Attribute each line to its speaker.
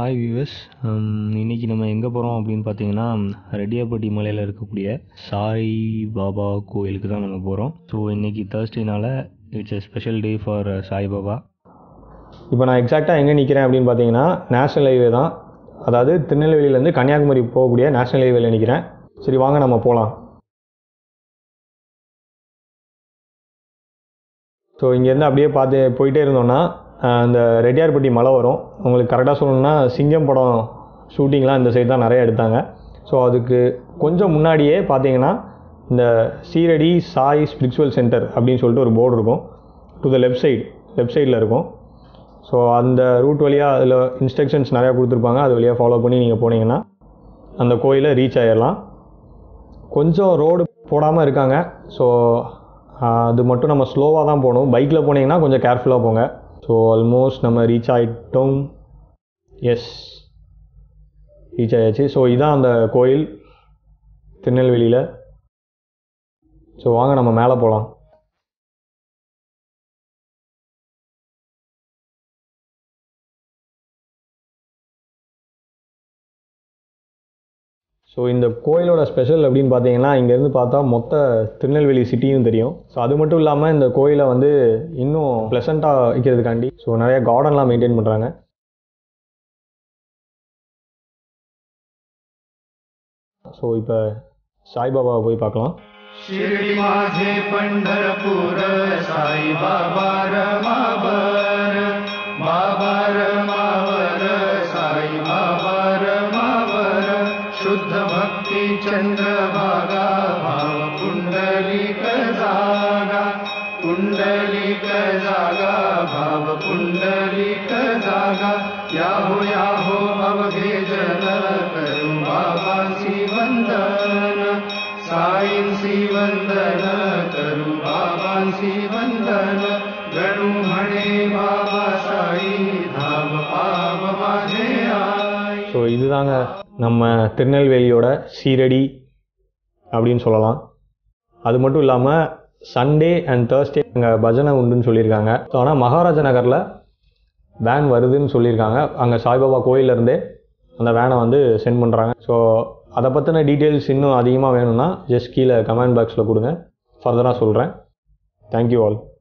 Speaker 1: hi viewers இன்றைக்கி நம்ம எங்கே போகிறோம் அப்படின்னு பார்த்தீங்கன்னா ரெட்டியாப்பட்டி மலையில் இருக்கக்கூடிய சாய் பாபா கோயிலுக்கு தான் நம்ம போகிறோம் ஸோ இன்றைக்கி தேர்ஸ்டேனால it's a special day for Sai Baba
Speaker 2: இப்போ நான் எக்ஸாக்டாக எங்கே நிற்கிறேன் அப்படின்னு பார்த்தீங்கன்னா நேஷ்னல் ஹைவே தான் அதாவது திருநெல்வேலியிலேருந்து கன்னியாகுமரி போகக்கூடிய நேஷ்னல் ஹைவேல நிற்கிறேன் சரி வாங்க நம்ம போகலாம் ஸோ இங்கேருந்து அப்படியே பார்த்து போயிட்டே இருந்தோம்னா அஹ், இந்த ரெட்டியார்பட்டி மலை வரும் உங்களுக்கு கரெக்டாக சொல்லணும்னா சிங்கம் படம் ஷூட்டிங்லாம் இந்த சைடு தான் நிறைய எடுத்தாங்க ஸோ அதுக்கு கொஞ்சம் முன்னாடியே பார்த்தீங்கன்னா இந்த சீரடி சாய் ஸ்பிரிச்சுவல் சென்டர் அப்படின்னு சொல்லிட்டு ஒரு போர்டு இருக்கும் to the left side left சைடில் இருக்கும் ஸோ அந்த ரூட் வழியாக அதில் இன்ஸ்ட்ரக்ஷன்ஸ் நிறையா கொடுத்துருப்பாங்க அது வழியாக ஃபாலோ பண்ணி நீங்கள் போனீங்கன்னா அந்த கோயிலை ரீச் ஆயிடலாம் கொஞ்சம் ரோடு போடாமல் இருக்காங்க ஸோ அது மட்டும் நம்ம ஸ்லோவாக தான் போகணும் பைக்கில் போனீங்கன்னா கொஞ்சம் கேர்ஃபுல்லாக போங்க ஸோ ஆல்மோஸ்ட் நம்ம ரீச் ஆகிட்டோம் எஸ் ரீச் ஆயாச்சு ஸோ இதான் அந்த கோயில் திருநெல்வேலியில் ஸோ வாங்க நம்ம மேலே போகலாம் ஸோ இந்த கோயிலோட ஸ்பெஷல் அப்படின்னு பார்த்தீங்கன்னா இங்கேருந்து பார்த்தா மொத்த திருநெல்வேலி சிட்டியும் தெரியும் ஸோ அது மட்டும் இல்லாமல் இந்த கோயிலை வந்து இன்னும் ப்ளசண்ட்டாக வைக்கிறதுக்காண்டி ஸோ நிறைய கார்டன்லாம் மெயின்டைன் பண்ணுறாங்க ஸோ இப்போ சாய்பாபாவை போய் பார்க்கலாம்
Speaker 3: शिर्डी माझे पंढरपूर साई बाबा रमावर बाबा रमावर साई बाबा रमावर शुद्ध भक्ती चंद्रभागा भाव पुंडलिक जागा पुंडलिक जागा भाव पुंडलिक जागा याहो याहो अवघे जन करू बाबांसी वंदन साईंसी वंदन करू बाबांसी वंदन गणू म्हणे बाबा साई धाम पाव माझे आई
Speaker 2: ஸோ இதுதாங்க நம்ம திருநெல்வேலியோட சீரடி அப்படின்னு சொல்லலாம் அது மட்டும் இல்லாமல் சண்டே அண்ட் தேர்ஸ்டே அங்கே பஜனை உண்டுன்னு சொல்லியிருக்காங்க ஸோ ஆனால் மகாராஜா நகரில் வேன் வருதுன்னு சொல்லியிருக்காங்க அங்கே சாய்பாபா கோயிலேருந்தே அந்த வேனை வந்து சென்ட் பண்ணுறாங்க ஸோ அதை பற்றின டீட்டெயில்ஸ் இன்னும் அதிகமாக வேணும்னா ஜஸ்ட் கீழே கமெண்ட் பாக்ஸில் கொடுங்க ஃபர்தராக சொல்கிறேன் தேங்க்யூ ஆல்